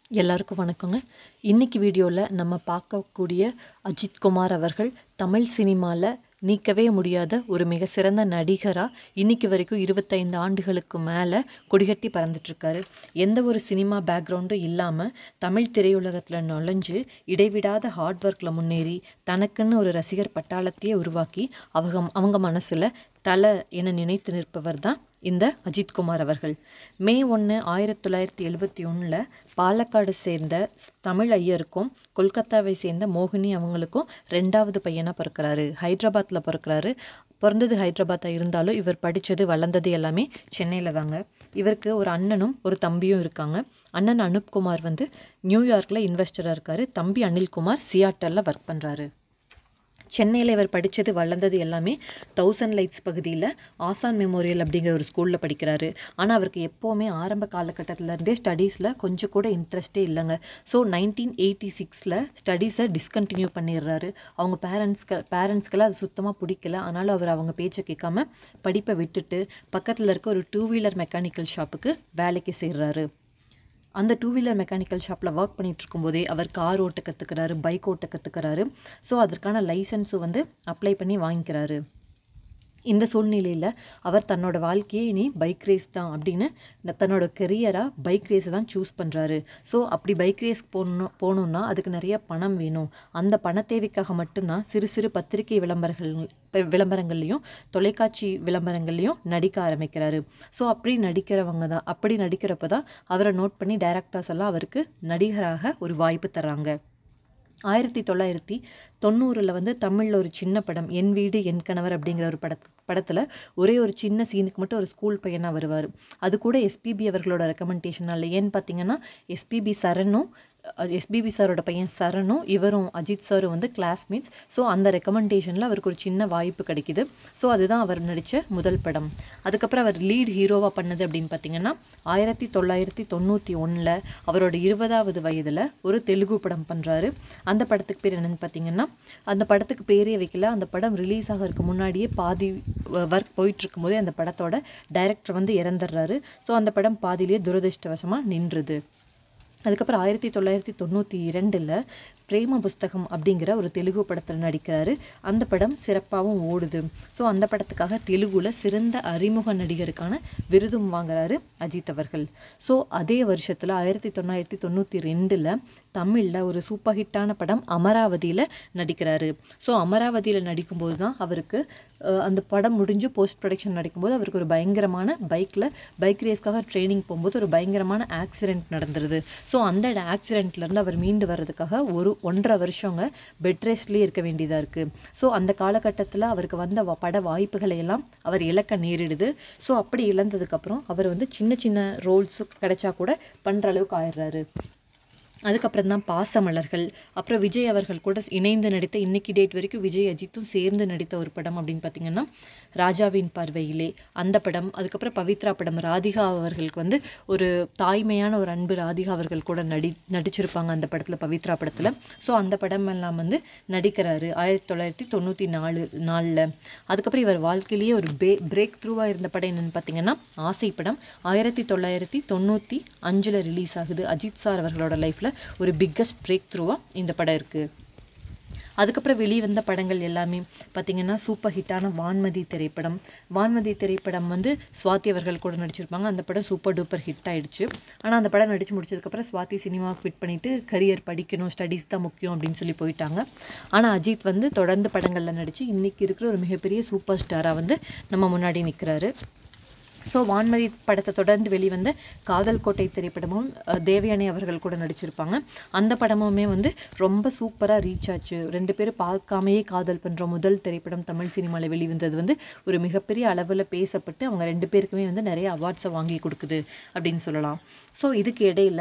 எல்லாருக்கும் வணக்கங்க இன்னைக்கு வீடியோவில் நம்ம பார்க்கக்கூடிய அஜித் குமார் அவர்கள் தமிழ் சினிமாவில் நீக்கவே முடியாத ஒரு மிக சிறந்த நடிகராக இன்னைக்கு வரைக்கும் இருபத்தைந்து ஆண்டுகளுக்கு மேலே கொடிகட்டி பறந்துட்டுருக்காரு எந்த ஒரு சினிமா பேக்ரவுண்டும் இல்லாமல் தமிழ் திரையுலகத்தில் நுழைஞ்சு இடைவிடாத ஹார்ட் ஒர்க்கில் முன்னேறி தனக்குன்னு ஒரு ரசிகர் பட்டாளத்தையே உருவாக்கி அவங்க அவங்க மனசில் தலை என நினைத்து நிற்பவர் தான் இந்த அஜித்குமார் அவர்கள் மே ஒன்று ஆயிரத்தி தொள்ளாயிரத்தி எழுபத்தி ஒன்றில் பாலக்காடு சேர்ந்த ஸ்- தமிழ் ஐயருக்கும் கொல்கத்தாவை சேர்ந்த மோகினி அவங்களுக்கும் ரெண்டாவது பையனாக பிறக்கிறாரு ஹைதராபாத்தில் பிறக்கிறாரு பிறந்தது ஹைதராபாத்தாக இருந்தாலும் இவர் படித்தது வளர்ந்தது எல்லாமே சென்னையில் தாங்க இவருக்கு ஒரு அண்ணனும் ஒரு தம்பியும் இருக்காங்க அண்ணன் அனுப்குமார் வந்து நியூயார்க்கில் இன்வெஸ்டராக இருக்காரு தம்பி அனில்குமார் சியாட்டலில் ஒர்க் பண்ணுறாரு சென்னையில் இவர் படித்தது வளர்ந்தது எல்லாமே தௌசண்ட் லைட்ஸ் பகுதியில் ஆசான் மெமோரியல் அப்படிங்கிற ஒரு ஸ்கூலில் படிக்கிறாரு ஆனால் அவருக்கு எப்போவுமே ஆரம்ப காலகட்டத்திலேருந்தே ஸ்டடீஸில் கொஞ்சம் கூட இன்ட்ரெஸ்டே இல்லைங்க ஸோ நைன்டீன் எயிட்டி சிக்ஸில் ஸ்டடீஸை டிஸ்கண்டினியூ பண்ணிடுறாரு அவங்க பேரண்ட்ஸ்க்கு பேரண்ட்ஸ்க்கெல்லாம் அது சுத்தமாக பிடிக்கல ஆனாலும் அவர் அவங்க பேச்சை கேட்காம படிப்பை விட்டுட்டு பக்கத்தில் இருக்க ஒரு டூ வீலர் மெக்கானிக்கல் ஷாப்புக்கு வேலைக்கு சேர்றாரு அந்த டூ வீலர் மெக்கானிக்கல் ஷாப்பில் ஒர்க் பண்ணிட்டு இருக்கும்போதே அவர் கார் ஓட்ட கற்றுக்கிறாரு பைக் ஓட்ட கற்றுக்கிறாரு ஸோ அதற்கான லைசன்ஸும் வந்து அப்ளை பண்ணி வாங்கிக்கிறாரு இந்த சூழ்நிலையில் அவர் தன்னோட வாழ்க்கையே இனி பைக் ரேஸ் தான் அப்படின்னு இந்த தன்னோட கெரியராக பைக் ரேஸை தான் சூஸ் பண்ணுறாரு ஸோ அப்படி பைக் ரேஸ் போகணும் போகணுன்னா அதுக்கு நிறைய பணம் வேணும் அந்த பண தேவைக்காக மட்டும்தான் சிறு சிறு பத்திரிகை விளம்பரங்கள் ப- விளம்பரங்கள்லையும் தொலைக்காட்சி விளம்பரங்கள்லையும் நடிக்க ஆரம்பிக்கிறாரு ஸோ அப்படி நடிக்கிறவங்க தான் அப்படி நடிக்கிறப்ப தான் அவரை நோட் பண்ணி டைரக்டர்ஸ் எல்லாம் அவருக்கு நடிகராக ஒரு வாய்ப்பு தர்றாங்க ஆயிரத்தி தொள்ளாயிரத்தி தொண்ணூறில் வந்து தமிழில் ஒரு சின்ன படம் என் வீடு என் கணவர் அப்படிங்கிற ஒரு படத் படத்தில் ஒரே ஒரு சின்ன சீனுக்கு மட்டும் ஒரு ஸ்கூல் பையனாக வருவார் அது கூட எஸ்பிபி அவர்களோட ரெக்கமெண்டேஷனால் ஏன்னு பார்த்தீங்கன்னா எஸ்பிபி சரணும் எஸ்பிபி சாரோட பையன் சரணும் இவரும் அஜித் சாரும் வந்து கிளாஸ்மேட்ஸ் ஸோ அந்த ரெக்கமெண்டேஷனில் அவருக்கு ஒரு சின்ன வாய்ப்பு கிடைக்குது ஸோ அதுதான் அவர் நடித்த முதல் படம் அதுக்கப்புறம் அவர் லீட் ஹீரோவாக பண்ணது அப்படின்னு பார்த்தீங்கன்னா ஆயிரத்தி தொள்ளாயிரத்தி தொண்ணூற்றி ஒன்றில் அவரோட இருபதாவது வயதில் ஒரு தெலுங்கு படம் பண்ணுறாரு அந்த படத்துக்கு பேர் என்னன்னு பார்த்தீங்கன்னா அந்த படத்துக்கு பேரே வைக்கல அந்த படம் ரிலீஸ் ஆகிறதுக்கு முன்னாடியே பாதி ஒர்க் போயிட்டு இருக்கும்போதே அந்த படத்தோட டைரக்டர் வந்து இறந்துடுறாரு ஸோ அந்த படம் பாதியிலேயே துரதிர்ஷ்டவசமாக நின்றுது அதுக்கப்புறம் ஆயிரத்தி தொள்ளாயிரத்தி தொண்ணூற்றி இரண்டில் பிரேம புஸ்தகம் அப்படிங்கிற ஒரு தெலுங்கு படத்தில் நடிக்கிறாரு அந்த படம் சிறப்பாகவும் ஓடுது ஸோ அந்த படத்துக்காக தெலுங்குல சிறந்த அறிமுக நடிகருக்கான விருதும் வாங்குறாரு அஜித் அவர்கள் ஸோ அதே வருஷத்தில் ஆயிரத்தி தொள்ளாயிரத்தி தொண்ணூற்றி ரெண்டில் தமிழில் ஒரு சூப்பர் ஹிட்டான படம் அமராவதியில் நடிக்கிறாரு ஸோ அமராவதியில் நடிக்கும்போது தான் அவருக்கு அஹ், அந்த படம் முடிஞ்சு போஸ்ட் ப்ரொடக்ஷன் நடக்கும்போது அவருக்கு ஒரு பயங்கரமான பைக்கில் பைக் ரேஸ்க்காக ட்ரைனிங் போகும்போது ஒரு பயங்கரமான ஆக்சிடென்ட் நடந்துருது ஸோ அந்த ஆக்சிடென்ட்லேருந்து அவர் மீண்டு வர்றதுக்காக ஒரு ஒன்றரை வருஷங்க பெட் ரெஸ்ட்லேயே இருக்க வேண்டியதாக இருக்குது ஸோ அந்த காலகட்டத்தில் அவருக்கு வந்த வ- பட வாய்ப்புகளை எல்லாம் அவர் இழக்க நேரிடுது ஸோ அப்படி இழந்ததுக்கப்புறம் அவர் வந்து சின்ன சின்ன ரோல்ஸு கிடைச்சா கூட பண்ணுற அளவுக்கு ஆயிடுறாரு அதுக்கப்புறம் தான் பாசமலர்கள் அப்புறம் விஜய் அவர்கள் கூட இணைந்து நடித்த இன்னைக்கு டேட் வரைக்கும் விஜய் அஜித்தும் சேர்ந்து நடித்த ஒரு படம் அப்படின்னு பார்த்தீங்கன்னா ராஜாவின் பார்வையிலே அந்த படம் அதுக்கப்புறம் பவித்ரா படம் ராதிகா அவர்களுக்கு வந்து ஒரு தாய்மையான ஒரு அன்பு ராதிகா அவர்கள் கூட நடி நடிச்சிருப்பாங்க அந்த படத்தில் பவித்ரா படத்தில் ஸோ அந்த படம் எல்லாம் வந்து நடிக்கிறாரு ஆயிரத்தி தொள்ளாயிரத்தி தொண்ணூற்றி நாலு நாலில் அதுக்கப்புறம் இவர் வாழ்க்கையிலேயே ஒரு பே பிரேக் த்ரூவாக இருந்த படம் என்னென்னு பார்த்தீங்கன்னா ஆசை படம் ஆயிரத்தி தொள்ளாயிரத்தி தொண்ணூற்றி அஞ்சில் ரிலீஸ் ஆகுது அஜித் சார் அவர்களோட லைஃப்பில் ஒரு பிக்கஸ்ட் பிரேக் த்ரூவாக இந்த படம் இருக்குது அதுக்கப்புறம் வெளிவந்த படங்கள் எல்லாமே பார்த்தீங்கன்னா சூப்பர் ஹிட்டான வான்மதி திரைப்படம் வான்மதி திரைப்படம் வந்து சுவாதி அவர்கள் கூட நடிச்சிருப்பாங்க அந்த படம் சூப்பர் டூப்பர் ஹிட் ஆயிடுச்சு ஆனால் அந்த படம் நடித்து முடிச்சதுக்கப்புறம் சுவாதி சினிமா குவிட் பண்ணிட்டு கரியர் படிக்கணும் ஸ்டடீஸ் தான் முக்கியம் அப்படின்னு சொல்லி போயிட்டாங்க ஆனால் அஜித் வந்து தொடர்ந்து படங்களில் நடித்து இன்னைக்கு இருக்கிற ஒரு மிகப்பெரிய சூப்பர் ஸ்டாராக வந்து நம்ம முன்னாடி நிற்கிறாரு ஸோ வான்மதி படத்தை தொடர்ந்து வெளிவந்த காதல் கோட்டை திரைப்படமும் அஹ், தேவயானி அவர்கள் கூட நடிச்சிருப்பாங்க அந்த படமுமே வந்து ரொம்ப சூப்பராக ரீச் ஆச்சு ரெண்டு பேரும் பார்க்காமையே காதல் பண்ணுற முதல் திரைப்படம் தமிழ் சினிமாவில் வெளிவந்தது வந்து ஒரு மிகப்பெரிய அளவில் பேசப்பட்டு அவங்க ரெண்டு பேருக்குமே வந்து நிறைய அவார்ட்ஸை வாங்கி கொடுக்குது அப்படின்னு சொல்லலாம் ஸோ இதுக்கு இடையில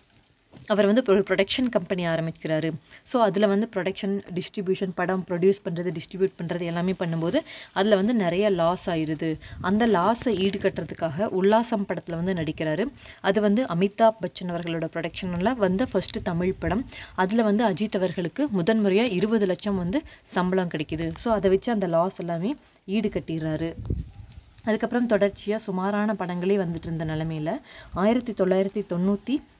அவர் வந்து ஒரு ப்ரொடக்ஷன் கம்பெனி ஆரம்பிக்கிறாரு ஸோ அதில் வந்து ப்ரொடக்ஷன் டிஸ்ட்ரிபியூஷன் படம் ப்ரொடியூஸ் பண்ணுறது டிஸ்ட்ரிபியூட் பண்ணுறது எல்லாமே பண்ணும்போது அதில் வந்து நிறைய லாஸ் ஆயிடுது அந்த லாஸை ஈடுகட்டுறதுக்காக உல்லாசம் படத்தில் வந்து நடிக்கிறாரு அது வந்து அமிதாப் பச்சன் அவர்களோட ப்ரொடக்ஷனில் வந்த ஃபர்ஸ்ட் தமிழ் படம் அதில் வந்து அஜித் அவர்களுக்கு முதன்முறையாக இருபது லட்சம் வந்து சம்பளம் கிடைக்குது ஸோ அதை வச்சு அந்த லாஸ் எல்லாமே ஈடுகட்டிடுறாரு அதுக்கப்புறம் தொடர்ச்சியாக சுமாரான படங்களே வந்துட்டு இருந்த நிலமையில ஆயிரத்தி தொள்ளாயிரத்தி தொண்ணூற்றி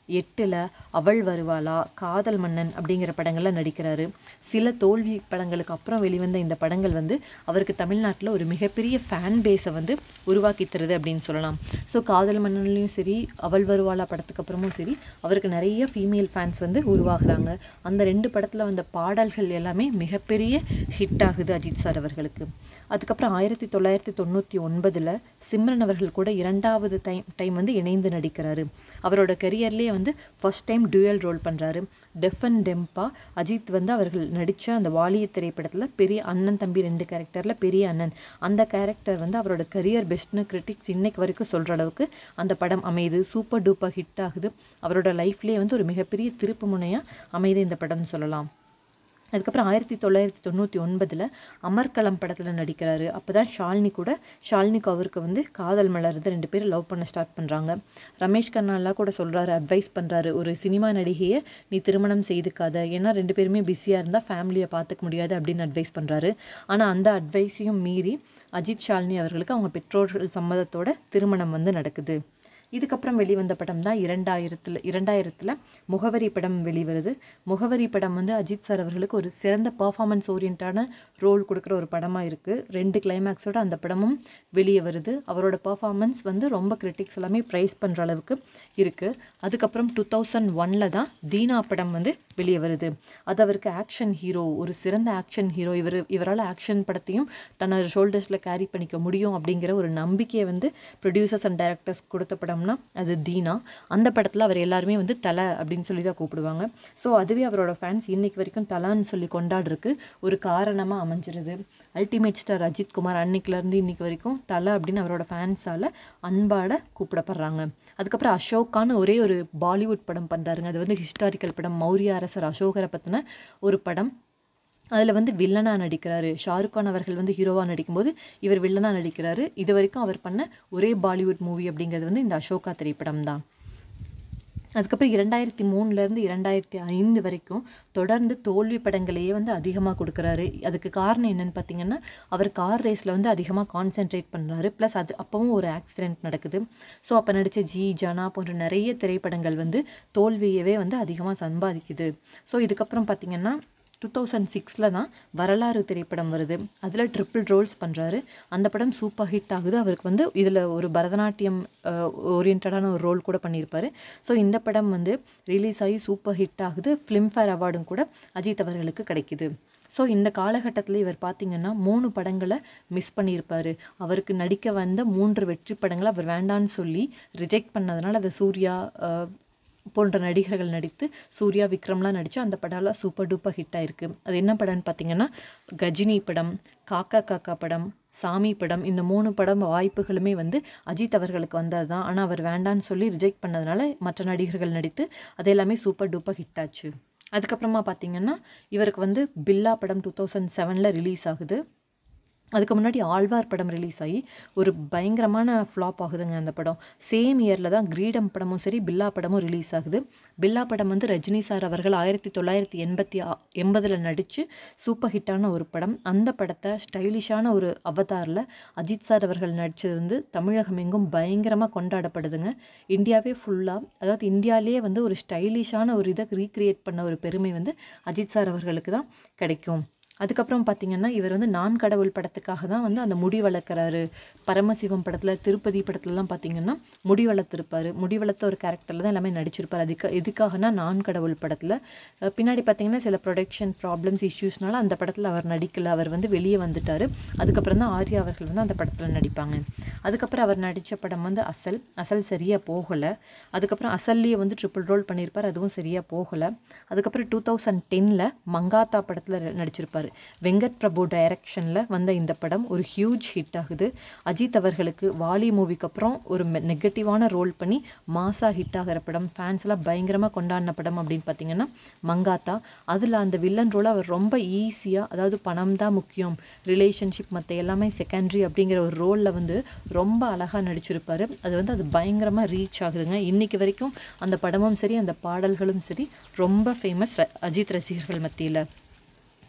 எட்டில் அவள் வருவாளா காதல் மன்னன் அப்படிங்கிற படங்களில் நடிக்கிறாரு சில தோல்வி படங்களுக்கு அப்புறம் வெளிவந்த இந்த படங்கள் வந்து அவருக்கு தமிழ்நாட்டில் ஒரு மிகப்பெரிய ஃபேன் பேஸை வந்து உருவாக்கி தருது அப்படின்னு சொல்லலாம் ஸோ காதல் மன்னன்லையும் சரி அவள் வருவாளா படத்துக்கு அப்புறமும் சரி அவருக்கு நிறைய ஃபீமேல் ஃபேன்ஸ் வந்து உருவாகுறாங்க அந்த ரெண்டு படத்தில் வந்த பாடல்கள் எல்லாமே மிகப்பெரிய ஹிட் ஆகுது அஜித் சார் அவர்களுக்கு அதுக்கப்புறம் ஆயிரத்தி தொள்ளாயிரத்தி தொண்ணூற்றி ஒன்பதில் சிம்ரன் அவர்கள் கூட இரண்டாவது டைம் டைம் வந்து இணைந்து நடிக்கிறாரு அவரோட கரியர்லேயே வந்து ஃபர்ஸ்ட் டைம் டூயல் ரோல் பண்ணுறாரு டெஃப் அண்ட் டெம்பா அஜித் வந்து அவர்கள் நடித்த அந்த வாலிய திரைப்படத்தில் பெரிய அண்ணன் தம்பி ரெண்டு கேரக்டரில் பெரிய அண்ணன் அந்த கேரக்டர் வந்து அவரோட கரியர் பெஸ்ட்னு கிரிட்டிக்ஸ் இன்னைக்கு வரைக்கும் சொல்கிற அளவுக்கு அந்த படம் அமையுது சூப்பர் டூப்பர் ஹிட் ஆகுது அவரோட லைஃப்லேயே வந்து ஒரு மிகப்பெரிய திருப்பு முனையாக அமையுது இந்த படம்னு சொல்லலாம் அதுக்கப்புறம் ஆயிரத்தி தொள்ளாயிரத்தி தொண்ணூற்றி ஒன்பதில் அமர்கலம் படத்தில் நடிக்கிறாரு அப்போ தான் ஷாலினி கூட ஷாலினிக்கு அவருக்கு வந்து காதல் மலருது ரெண்டு பேரும் லவ் பண்ண ஸ்டார்ட் பண்ணுறாங்க ரமேஷ் கண்ணாலாம் கூட சொல்கிறாரு அட்வைஸ் பண்ணுறாரு ஒரு சினிமா நடிகையை நீ திருமணம் செய்துக்காத ஏன்னா ரெண்டு பேருமே பிஸியாக இருந்தால் ஃபேமிலியை பார்த்துக்க முடியாது அப்படின்னு அட்வைஸ் பண்ணுறாரு ஆனால் அந்த அட்வைஸையும் மீறி அஜித் ஷாலினி அவர்களுக்கு அவங்க பெற்றோர்கள் சம்மதத்தோட திருமணம் வந்து நடக்குது இதுக்கப்புறம் வெளிவந்த படம் தான் இரண்டாயிரத்தில் இரண்டாயிரத்தில் முகவரி படம் வெளிவருது முகவரி படம் வந்து அஜித் சார் அவர்களுக்கு ஒரு சிறந்த பர்ஃபார்மன்ஸ் ஓரியன்டான ரோல் கொடுக்குற ஒரு படமாக இருக்குது ரெண்டு கிளைமேக்ஸோட அந்த படமும் வெளியே வருது அவரோட பர்ஃபார்மன்ஸ் வந்து ரொம்ப கிரிட்டிக்ஸ் எல்லாமே ப்ரைஸ் பண்ணுற அளவுக்கு இருக்குது அதுக்கப்புறம் டூ தௌசண்ட் ஒனில் தான் தீனா படம் வந்து வெளியே வருது அது அவருக்கு ஆக்ஷன் ஹீரோ ஒரு சிறந்த ஆக்ஷன் ஹீரோ இவர் இவரால் ஆக்ஷன் படத்தையும் தன்னோட ஷோல்டர்ஸில் கேரி பண்ணிக்க முடியும் அப்படிங்கிற ஒரு நம்பிக்கையை வந்து ப்ரொடியூசர்ஸ் அண்ட் டைரக்டர்ஸ் கொடுத்த படம்னா அது தீனா அந்த படத்தில் அவர் எல்லாருமே வந்து தலை அப்படின்னு சொல்லி தான் கூப்பிடுவாங்க ஸோ அதுவே அவரோட ஃபேன்ஸ் இன்னைக்கு வரைக்கும் தலான்னு சொல்லி கொண்டாடுறதுக்கு ஒரு காரணமாக அமைஞ்சிருது அல்டிமேட் ஸ்டார் அஜித் குமார் அன்னைக்குலேருந்து இன்னைக்கு வரைக்கும் தலை அப்படின்னு அவரோட ஃபேன்ஸால் அன்பாட கூப்பிடப்படுறாங்க அதுக்கப்புறம் அசோக்கான ஒரே ஒரு பாலிவுட் படம் பண்ணுறாருங்க அது வந்து ஹிஸ்டாரிக்கல் படம் மௌரிய அரசர் அசோகரை பற்றின ஒரு படம் அதில் வந்து வில்லனாக நடிக்கிறாரு ஷாருக் கான் அவர்கள் வந்து ஹீரோவாக நடிக்கும்போது இவர் வில்லனாக நடிக்கிறாரு இது வரைக்கும் அவர் பண்ண ஒரே பாலிவுட் மூவி அப்படிங்கிறது வந்து இந்த அசோகா திரைப்படம் தான் அதுக்கப்புறம் இரண்டாயிரத்தி மூணுலேருந்து இரண்டாயிரத்தி ஐந்து வரைக்கும் தொடர்ந்து தோல்வி படங்களையே வந்து அதிகமாக கொடுக்குறாரு அதுக்கு காரணம் என்னன்னு பார்த்தீங்கன்னா அவர் கார் ரேஸில் வந்து அதிகமாக கான்சென்ட்ரேட் பண்ணுறாரு ப்ளஸ் அது அப்போவும் ஒரு ஆக்சிடென்ட் நடக்குது ஸோ அப்போ நடித்த ஜி ஜனா போன்ற நிறைய திரைப்படங்கள் வந்து தோல்வியவே வந்து அதிகமாக சம்பாதிக்குது ஸோ இதுக்கப்புறம் பார்த்தீங்கன்னா டூ தௌசண்ட் சிக்ஸில் தான் வரலாறு திரைப்படம் வருது அதில் ட்ரிபிள் ரோல்ஸ் பண்ணுறாரு அந்த படம் சூப்பர் ஹிட் ஆகுது அவருக்கு வந்து இதில் ஒரு பரதநாட்டியம் ஓரியன்டான ஒரு ரோல் கூட பண்ணியிருப்பாரு ஸோ இந்த படம் வந்து ரிலீஸ் ஆகி சூப்பர் ஹிட் ஆகுது ஃபிலிம்ஃபேர் அவார்டும் கூட அஜித் அவர்களுக்கு கிடைக்குது ஸோ இந்த காலகட்டத்தில் இவர் பார்த்தீங்கன்னா மூணு படங்களை மிஸ் பண்ணியிருப்பார் அவருக்கு நடிக்க வந்த மூன்று வெற்றி படங்களை அவர் வேண்டான்னு சொல்லி ரிஜெக்ட் பண்ணதுனால அதை சூர்யா அஹ், போன்ற நடிகர்கள் நடித்து சூர்யா விக்ரம்லாம் நடித்து அந்த படம்லாம் சூப்பர் டூப்பர் ஹிட் ஆயிருக்கு அது என்ன படம்னு பார்த்தீங்கன்னா கஜினி படம் காக்கா காக்கா படம் சாமி படம் இந்த மூணு படம் வாய்ப்புகளுமே வந்து அஜித் அவர்களுக்கு வந்தது தான் ஆனால் அவர் வேண்டான்னு சொல்லி ரிஜெக்ட் பண்ணதுனால மற்ற நடிகர்கள் நடித்து அது எல்லாமே சூப்பர் டூப்பர் ஹிட் ஆச்சு அதுக்கப்புறமா பார்த்தீங்கன்னா இவருக்கு வந்து பில்லா படம் டூ தௌசண்ட் செவனில் ரிலீஸ் ஆகுது அதுக்கு முன்னாடி ஆழ்வார் படம் ரிலீஸ் ஆகி ஒரு பயங்கரமான ஃப்ளாப் ஆகுதுங்க அந்த படம் சேம் இயரில் தான் கிரீடம் படமும் சரி பில்லா படமும் ரிலீஸ் ஆகுது பில்லா படம் வந்து ரஜினி சார் அவர்கள் ஆயிரத்தி தொள்ளாயிரத்தி எண்பத்தி எண்பதில் நடித்து சூப்பர் ஹிட்டான ஒரு படம் அந்த படத்தை ஸ்டைலிஷான ஒரு அவதாரில் அஜித் சார் அவர்கள் நடித்தது வந்து தமிழகம் எங்கும் பயங்கரமாக கொண்டாடப்படுதுங்க இந்தியாவே ஃபுல்லாக அதாவது இந்தியாவிலேயே வந்து ஒரு ஸ்டைலிஷான ஒரு இதை ரீக்ரியேட் பண்ண ஒரு பெருமை வந்து அஜித் சார் அவர்களுக்கு தான் கிடைக்கும் அதுக்கப்புறம் பார்த்தீங்கன்னா இவர் வந்து நான் கடவுள் படத்துக்காக தான் வந்து அந்த முடி வளர்க்குறாரு பரமசிவம் படத்தில் திருப்பதி படத்துலலாம் பார்த்தீங்கன்னா முடி வளர்த்துருப்பாரு முடி வளர்த்த ஒரு கேரக்டரில் தான் எல்லாமே நடிச்சிருப்பார் அதுக்கு எதுக்காகனா நான் கடவுள் படத்தில் அஹ் பின்னாடி பார்த்தீங்கன்னா சில ப்ரொடக்ஷன் ப்ராப்ளம்ஸ் இஷ்யூஸ்னால அந்த படத்தில் அவர் நடிக்கல அவர் வந்து வெளியே வந்துட்டார் அதுக்கப்புறம் தான் ஆர்யா அவர்கள் வந்து அந்த படத்தில் நடிப்பாங்க அதுக்கப்புறம் அவர் நடித்த படம் வந்து அசல் அசல் சரியாக போகலை அதுக்கப்புறம் அசல்லையே வந்து ட்ரிபிள் ரோல் பண்ணியிருப்பார் அதுவும் சரியாக போகலை அதுக்கப்புறம் டூ தௌசண்ட் டென்னில் மங்காத்தா படத்தில் நடிச்சிருப்பார் வெங்கட் பிரபு டைரக்ஷனில் வந்த இந்த படம் ஒரு ஹியூஜ் ஹிட் ஆகுது அஜித் அவர்களுக்கு வாலி மூவிக்கு அப்புறம் ஒரு நெகட்டிவான ரோல் பண்ணி மாசா ஹிட் ஆகிற படம் ஃபேன்ஸ் எல்லாம் பயங்கரமாக கொண்டாடின படம் அப்படின்னு பார்த்தீங்கன்னா மங்காத்தா அதில் அந்த வில்லன் ரோலை அவர் ரொம்ப ஈஸியாக அதாவது பணம் தான் முக்கியம் ரிலேஷன்ஷிப் மற்ற எல்லாமே செகண்டரி அப்படிங்கிற ஒரு ரோலில் வந்து ரொம்ப அழகாக நடிச்சிருப்பாரு அது வந்து அது பயங்கரமாக ரீச் ஆகுதுங்க இன்னைக்கு வரைக்கும் அந்த படமும் சரி அந்த பாடல்களும் சரி ரொம்ப ஃபேமஸ் அஜித் ரசிகர்கள் மத்தியில்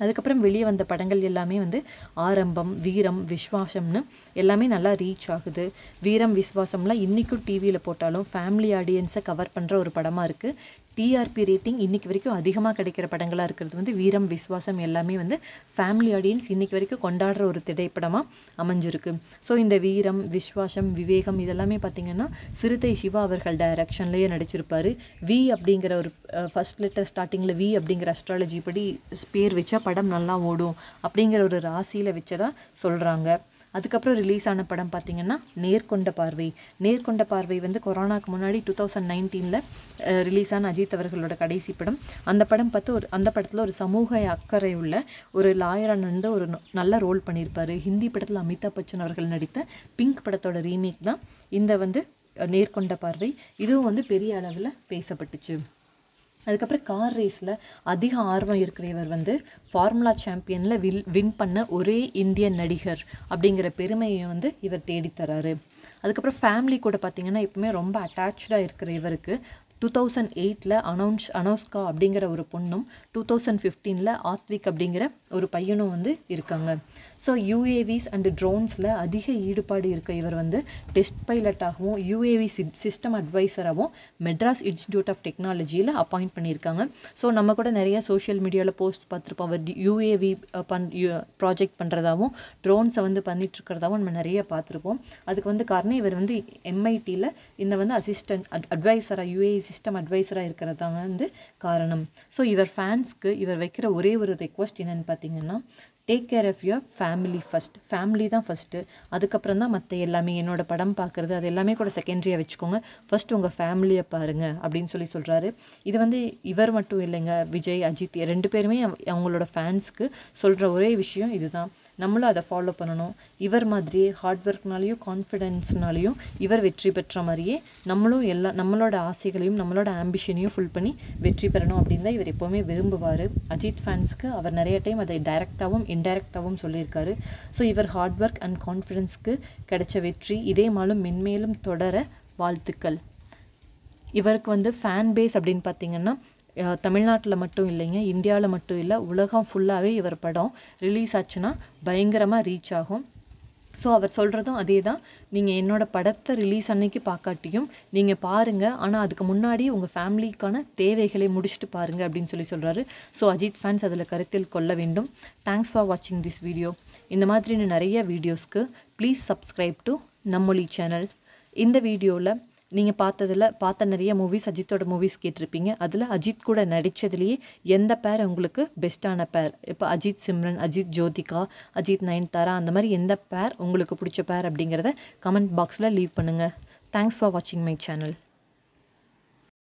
அதுக்கப்புறம் வெளியே வந்த படங்கள் எல்லாமே வந்து ஆரம்பம் வீரம் விஸ்வாசம்னு எல்லாமே நல்லா ரீச் ஆகுது வீரம் விஸ்வாசம்லாம் இன்றைக்கும் டிவியில் போட்டாலும் ஃபேமிலி ஆடியன்ஸை கவர் பண்ணுற ஒரு படமாக இருக்குது டிஆர்பி ரேட்டிங் இன்றைக்கி வரைக்கும் அதிகமாக கிடைக்கிற படங்களாக இருக்கிறது வந்து வீரம் விஸ்வாசம் எல்லாமே வந்து ஃபேமிலி ஆடியன்ஸ் இன்றைக்கி வரைக்கும் கொண்டாடுற ஒரு திரைப்படமாக அமைஞ்சிருக்கு ஸோ இந்த வீரம் விஸ்வாசம் விவேகம் இதெல்லாமே பார்த்திங்கன்னா சிறுத்தை சிவா அவர்கள் டைரக்ஷன்லேயே நடிச்சிருப்பார் வி அப்படிங்கிற ஒரு ஃபர்ஸ்ட் லெட்டர் ஸ்டார்டிங்கில் வி அப்படிங்கிற அஸ்ட்ராலஜி படி பேர் வச்சா படம் நல்லா ஓடும் அப்படிங்கிற ஒரு ராசியில் வச்சதா சொல்கிறாங்க அதுக்கப்புறம் ரிலீஸ் ஆன படம் பார்த்திங்கன்னா நேர்கொண்ட பார்வை நேர்கொண்ட பார்வை வந்து கொரோனாக்கு முன்னாடி டூ தௌசண்ட் நைன்டீனில் ரிலீஸ் ஆன அஜித் அவர்களோட கடைசி படம் அந்த படம் பார்த்து ஒரு அந்த படத்தில் ஒரு சமூக அக்கறை உள்ள ஒரு லாயராக வந்து ஒரு நல்ல ரோல் பண்ணியிருப்பார் ஹிந்தி படத்தில் அமிதாப் பச்சன் அவர்கள் நடித்த பிங்க் படத்தோட ரீமேக் தான் இந்த வந்து நேர்கொண்ட பார்வை இதுவும் வந்து பெரிய அளவில் பேசப்பட்டுச்சு அதுக்கப்புறம் கார் ரேஸில் அதிக ஆர்வம் இருக்கிற இவர் வந்து ஃபார்முலா சாம்பியனில் வில் வின் பண்ண ஒரே இந்தியன் நடிகர் அப்படிங்கிற பெருமையை வந்து இவர் தேடித்தராரு அதுக்கப்புறம் ஃபேமிலி கூட பார்த்திங்கன்னா எப்பவுமே ரொம்ப அட்டாச்சாக இருக்கிற இவருக்கு டூ தௌசண்ட் எயிட்டில் அனௌன்ஸ் அனௌஸ்கா அப்படிங்கிற ஒரு பொண்ணும் டூ தௌசண்ட் ஃபிஃப்டீனில் ஆத்விக் அப்படிங்கிற ஒரு பையனும் வந்து இருக்காங்க ஸோ யூஏவிஸ் அண்டு ட்ரோன்ஸில் அதிக ஈடுபாடு இருக்க இவர் வந்து டெஸ்ட் பைலட்டாகவும் யூஏவி சிஸ்டம் அட்வைசராகவும் மெட்ராஸ் இன்ஸ்டியூட் ஆஃப் டெக்னாலஜியில் அப்பாயிண்ட் பண்ணியிருக்காங்க ஸோ நம்ம கூட நிறைய சோஷியல் மீடியாவில் போஸ்ட் பார்த்துருப்போம் அவர் யூஏவி பண் ப்ராஜெக்ட் பண்ணுறதாகவும் ட்ரோன்ஸை வந்து பண்ணிகிட்ருக்கிறதாவும் நம்ம நிறைய பார்த்துருப்போம் அதுக்கு வந்து காரணம் இவர் வந்து எம்ஐடியில் இந்த வந்து அசிஸ்டன்ட் அட் அட்வைசராக யூஏஇ சிஸ்டம் அட்வைசராக இருக்கிறதாங்க வந்து காரணம் ஸோ இவர் ஃபேன்ஸ்க்கு இவர் வைக்கிற ஒரே ஒரு ரெக்வஸ்ட் என்னென்னு பார்த்தீங்கன்னா take care of your family first family தான் ஃபஸ்ட்டு அதுக்கப்புறம் தான் மற்ற எல்லாமே என்னோடய படம் பார்க்குறது அது எல்லாமே கூட செகண்டரியாக வச்சுக்கோங்க ஃபஸ்ட் உங்கள் ஃபேமிலியை பாருங்கள் அப்படின்னு சொல்லி சொல்கிறாரு இது வந்து இவர் மட்டும் இல்லைங்க விஜய் அஜித் ரெண்டு பேருமே அவங்களோட ஃபேன்ஸ்க்கு சொல்கிற ஒரே விஷயம் இதுதான் நம்மளும் அதை ஃபாலோ பண்ணணும் இவர் மாதிரியே ஹார்ட் ஒர்க்னாலேயும் கான்ஃபிடென்ஸ்னாலையும் இவர் வெற்றி பெற்ற மாதிரியே நம்மளும் எல்லா நம்மளோட ஆசைகளையும் நம்மளோட ஆம்பிஷனையும் ஃபுல் பண்ணி வெற்றி பெறணும் அப்படின்னு தான் இவர் எப்போவுமே விரும்புவார் அஜித் ஃபேன்ஸ்க்கு அவர் நிறைய டைம் அதை டைரெக்டாகவும் இன்டைரக்டாகவும் சொல்லியிருக்காரு ஸோ இவர் ஹார்ட் ஒர்க் அண்ட் கான்ஃபிடென்ஸ்க்கு கிடைச்ச வெற்றி இதே மாலும் மென்மேலும் தொடர வாழ்த்துக்கள் இவருக்கு வந்து ஃபேன் பேஸ் அப்படின்னு பார்த்தீங்கன்னா தமிழ்நாட்டில் மட்டும் இல்லைங்க இந்தியாவில் மட்டும் இல்லை உலகம் ஃபுல்லாகவே இவர் படம் ரிலீஸ் ஆச்சுன்னா பயங்கரமாக ரீச் ஆகும் ஸோ அவர் சொல்கிறதும் அதே தான் நீங்கள் என்னோடய படத்தை ரிலீஸ் அன்னைக்கு பார்க்காட்டியும் நீங்கள் பாருங்கள் ஆனால் அதுக்கு முன்னாடி உங்கள் ஃபேமிலிக்கான தேவைகளை முடிச்சுட்டு பாருங்கள் அப்படின்னு சொல்லி சொல்கிறாரு ஸோ அஜித் ஃபேன்ஸ் அதில் கருத்தில் கொள்ள வேண்டும் தேங்க்ஸ் ஃபார் வாட்சிங் திஸ் வீடியோ இந்த மாதிரி நிறைய வீடியோஸ்க்கு please subscribe to Nammoli channel இந்த வீடியோவில் நீங்கள் பார்த்ததில் பார்த்த நிறைய மூவிஸ் அஜித்தோட மூவிஸ் கேட்டிருப்பீங்க அதில் அஜித் கூட நடித்ததுலேயே எந்த பேர் உங்களுக்கு பெஸ்ட்டான பேர் இப்போ அஜித் சிம்ரன் அஜித் ஜோதிகா அஜித் நயன்தாரா அந்த மாதிரி எந்த பேர் உங்களுக்கு பிடிச்ச பேர் அப்படிங்கிறத கமெண்ட் பாக்ஸில் லீவ் பண்ணுங்கள் தேங்க்ஸ் ஃபார் வாட்சிங் மை சேனல்